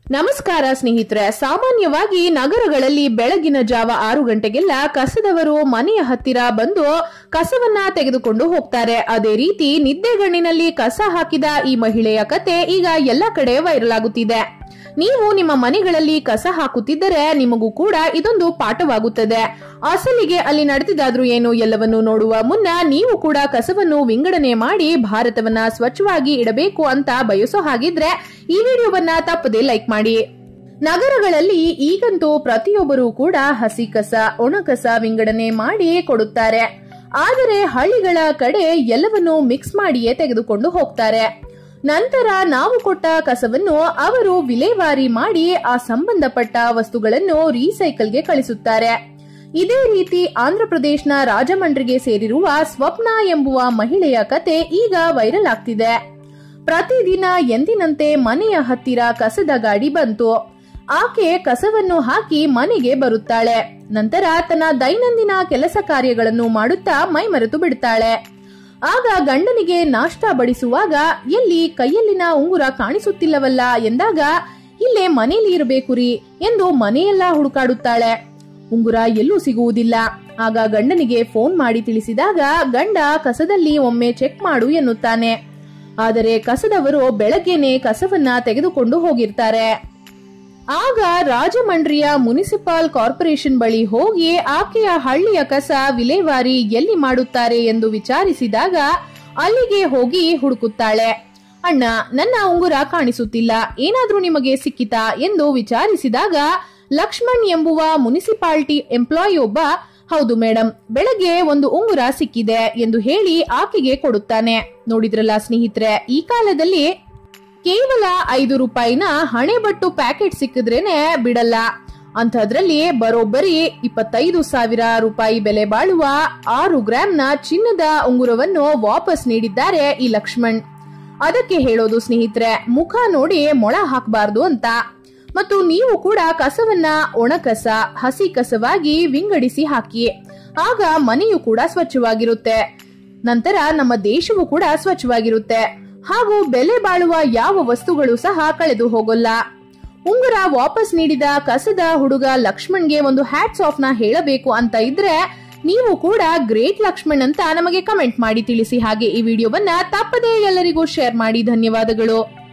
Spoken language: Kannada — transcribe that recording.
ನಮಸ್ಕಾರ ಸ್ನೇಹಿತರೆ ಸಾಮಾನ್ಯವಾಗಿ ನಗರಗಳಲ್ಲಿ ಬೆಳಗಿನ ಜಾವ ಆರು ಗಂಟೆಗೆಲ್ಲ ಕಸದವರು ಮನೆಯ ಹತ್ತಿರ ಬಂದು ಕಸವನ್ನ ತೆಗೆದುಕೊಂಡು ಹೋಗ್ತಾರೆ ಅದೇ ರೀತಿ ನಿದ್ದೆಗಣ್ಣಿನಲ್ಲಿ ಕಸ ಹಾಕಿದ ಈ ಮಹಿಳೆಯ ಕತೆ ಈಗ ಎಲ್ಲ ಕಡೆ ವೈರಲ್ ಆಗುತ್ತಿದೆ ನೀವು ನಿಮ್ಮ ಮನೆಗಳಲ್ಲಿ ಕಸ ಹಾಕುತ್ತಿದ್ದರೆ ನಿಮಗೂ ಕೂಡ ಇದೊಂದು ಪಾಠವಾಗುತ್ತದೆ ಅಸಲಿಗೆ ಅಲ್ಲಿ ನಡೆದಿದ್ದಾದ್ರೂ ಏನು ಎಲ್ಲವನ್ನು ನೋಡುವ ಮುನ್ನ ನೀವು ಕೂಡ ಕಸವನ್ನು ವಿಂಗಡಣೆ ಮಾಡಿ ಭಾರತವನ್ನ ಸ್ವಚ್ಛವಾಗಿ ಇಡಬೇಕು ಅಂತ ಬಯಸೋ ಹಾಗಿದ್ರೆ ಈ ವಿಡಿಯೋವನ್ನ ತಪ್ಪದೆ ಲೈಕ್ ಮಾಡಿ ನಗರಗಳಲ್ಲಿ ಈಗಂತೂ ಪ್ರತಿಯೊಬ್ಬರೂ ಕೂಡ ಹಸಿ ಕಸ ಒಣ ಕಸ ವಿಂಗಡಣೆ ಮಾಡಿ ಕೊಡುತ್ತಾರೆ ಆದರೆ ಹಳ್ಳಿಗಳ ಕಡೆ ಎಲ್ಲವನ್ನು ಮಿಕ್ಸ್ ಮಾಡಿಯೇ ತೆಗೆದುಕೊಂಡು ಹೋಗ್ತಾರೆ ನಂತರ ನಾವು ಕೊಟ್ಟ ಕಸವನ್ನು ಅವರು ವಿಲೇವಾರಿ ಮಾಡಿ ಆ ಸಂಬಂಧಪಟ್ಟ ವಸ್ತುಗಳನ್ನು ರೀಸೈಕಲ್ಗೆ ಕಳಿಸುತ್ತಾರೆ ಇದೇ ರೀತಿ ಆಂಧ್ರಪ್ರದೇಶನ ರಾಜಮಂಡ್ರಿಗೆ ಸೇರಿರುವ ಸ್ವಪ್ನ ಎಂಬುವ ಮಹಿಳೆಯ ಕತೆ ಈಗ ವೈರಲ್ ಆಗ್ತಿದೆ ಪ್ರತಿದಿನ ಎಂದಿನಂತೆ ಮನೆಯ ಹತ್ತಿರ ಕಸದ ಗಾಡಿ ಬಂತು ಆಕೆ ಕಸವನ್ನು ಹಾಕಿ ಮನೆಗೆ ಬರುತ್ತಾಳೆ ನಂತರ ತನ್ನ ದೈನಂದಿನ ಕೆಲಸ ಕಾರ್ಯಗಳನ್ನು ಮಾಡುತ್ತಾ ಮೈಮರೆತು ಬಿಡುತ್ತಾಳೆ ಆಗ ಗಂಡನಿಗೆ ನಾಷ್ಟ ಬಡಿಸುವಾಗ ಎಲ್ಲಿ ಕೈಯಲ್ಲಿನ ಉಂಗುರ ಕಾಣಿಸುತ್ತಿಲ್ಲವಲ್ಲ ಎಂದಾಗ ಇಲ್ಲೇ ಮನೆಯಲ್ಲಿ ಇರಬೇಕು ರೀ ಎಂದು ಮನೆಯೆಲ್ಲ ಹುಡುಕಾಡುತ್ತಾಳೆ ಉಂಗುರ ಎಲ್ಲೂ ಸಿಗುವುದಿಲ್ಲ ಆಗ ಗಂಡನಿಗೆ ಫೋನ್ ಮಾಡಿ ತಿಳಿಸಿದಾಗ ಗಂಡ ಕಸದಲ್ಲಿ ಒಮ್ಮೆ ಚೆಕ್ ಮಾಡು ಎನ್ನುತ್ತಾನೆ ಆದರೆ ಕಸದವರು ಬೆಳಗ್ಗೆನೆ ಕಸವನ್ನ ತೆಗೆದುಕೊಂಡು ಹೋಗಿರ್ತಾರೆ ಆಗ ರಾಜಮಂಡ್ರಿಯ ಮುನಿಸಿಪಾಲ್ ಕಾರ್ಪೊರೇಷನ್ ಬಳಿ ಹೋಗಿ ಆಕೆಯ ಹಳ್ಳಿಯ ಕಸ ವಿಲೇವಾರಿ ಎಲ್ಲಿ ಮಾಡುತ್ತಾರೆ ಎಂದು ವಿಚಾರಿಸಿದಾಗ ಅಲ್ಲಿಗೆ ಹೋಗಿ ಹುಡುಕುತ್ತಾಳೆ ಅಣ್ಣ ನನ್ನ ಉಂಗುರ ಕಾಣಿಸುತ್ತಿಲ್ಲ ಏನಾದ್ರೂ ನಿಮಗೆ ಸಿಕ್ಕಿತಾ ಎಂದು ವಿಚಾರಿಸಿದಾಗ ಲಕ್ಷ್ಮಣ್ ಎಂಬುವ ಮುನಿಸಿಪಾಲಿಟಿ ಎಂಪ್ಲಾಯಿ ಒಬ್ಬ ಹೌದು ಮೇಡಮ್ ಬೆಳಗ್ಗೆ ಒಂದು ಉಂಗುರ ಸಿಕ್ಕಿದೆ ಎಂದು ಹೇಳಿ ಆಕೆಗೆ ಕೊಡುತ್ತಾನೆ ನೋಡಿದ್ರಲ್ಲ ಸ್ನೇಹಿತರೆ ಈ ಕಾಲದಲ್ಲಿ ಕೇವಲ ಐದು ರೂಪಾಯಿನ ಹಣೆಬಟ್ಟು ಪ್ಯಾಕೆಟ್ ಸಿಕ್ಕಿದ್ರೇನೆ ಬಿಡಲ್ಲ ಅಂಥದ್ರಲ್ಲಿ ಬರೋಬ್ಬರಿ ಇಪ್ಪತ್ತೈದು ಸಾವಿರ ರೂಪಾಯಿ ಬೆಲೆ ಬಾಳುವ ಆರು ಗ್ರಾಂನ ಚಿನ್ನದ ಉಂಗುರವನ್ನು ವಾಪಸ್ ನೀಡಿದ್ದಾರೆ ಈ ಲಕ್ಷ್ಮಣ್ ಅದಕ್ಕೆ ಹೇಳೋದು ಸ್ನೇಹಿತರೆ ಮುಖ ನೋಡಿ ಮೊಳ ಹಾಕಬಾರ್ದು ಅಂತ ಮತ್ತು ನೀವು ಕೂಡ ಕಸವನ್ನ ಒಣ ಕಸ ಹಸಿ ಕಸವಾಗಿ ವಿಂಗಡಿಸಿ ಹಾಕಿ ಆಗ ಮನೆಯು ಕೂಡ ಸ್ವಚ್ಛವಾಗಿರುತ್ತೆ ನಂತರ ನಮ್ಮ ದೇಶವು ಕೂಡ ಸ್ವಚ್ಛವಾಗಿರುತ್ತೆ ಹಾಗೂ ಬೆಲೆ ಬಾಳುವ ಯಾವ ವಸ್ತುಗಳು ಸಹ ಕಳೆದು ಹೋಗಲ್ಲ ಉಂಗುರ ವಾಪಸ್ ನೀಡಿದ ಕಸದ ಹುಡುಗ ಲಕ್ಷ್ಮಣ್ಗೆ ಒಂದು ಹ್ಯಾಟ್ಸ್ ಆಫ್ ನ ಹೇಳಬೇಕು ಅಂತ ಇದ್ರೆ ನೀವು ಕೂಡ ಗ್ರೇಟ್ ಲಕ್ಷ್ಮಣ್ ಅಂತ ನಮಗೆ ಕಮೆಂಟ್ ಮಾಡಿ ತಿಳಿಸಿ ಹಾಗೆ ಈ ವಿಡಿಯೋವನ್ನ ತಪ್ಪದೇ ಎಲ್ಲರಿಗೂ ಶೇರ್ ಮಾಡಿ ಧನ್ಯವಾದಗಳು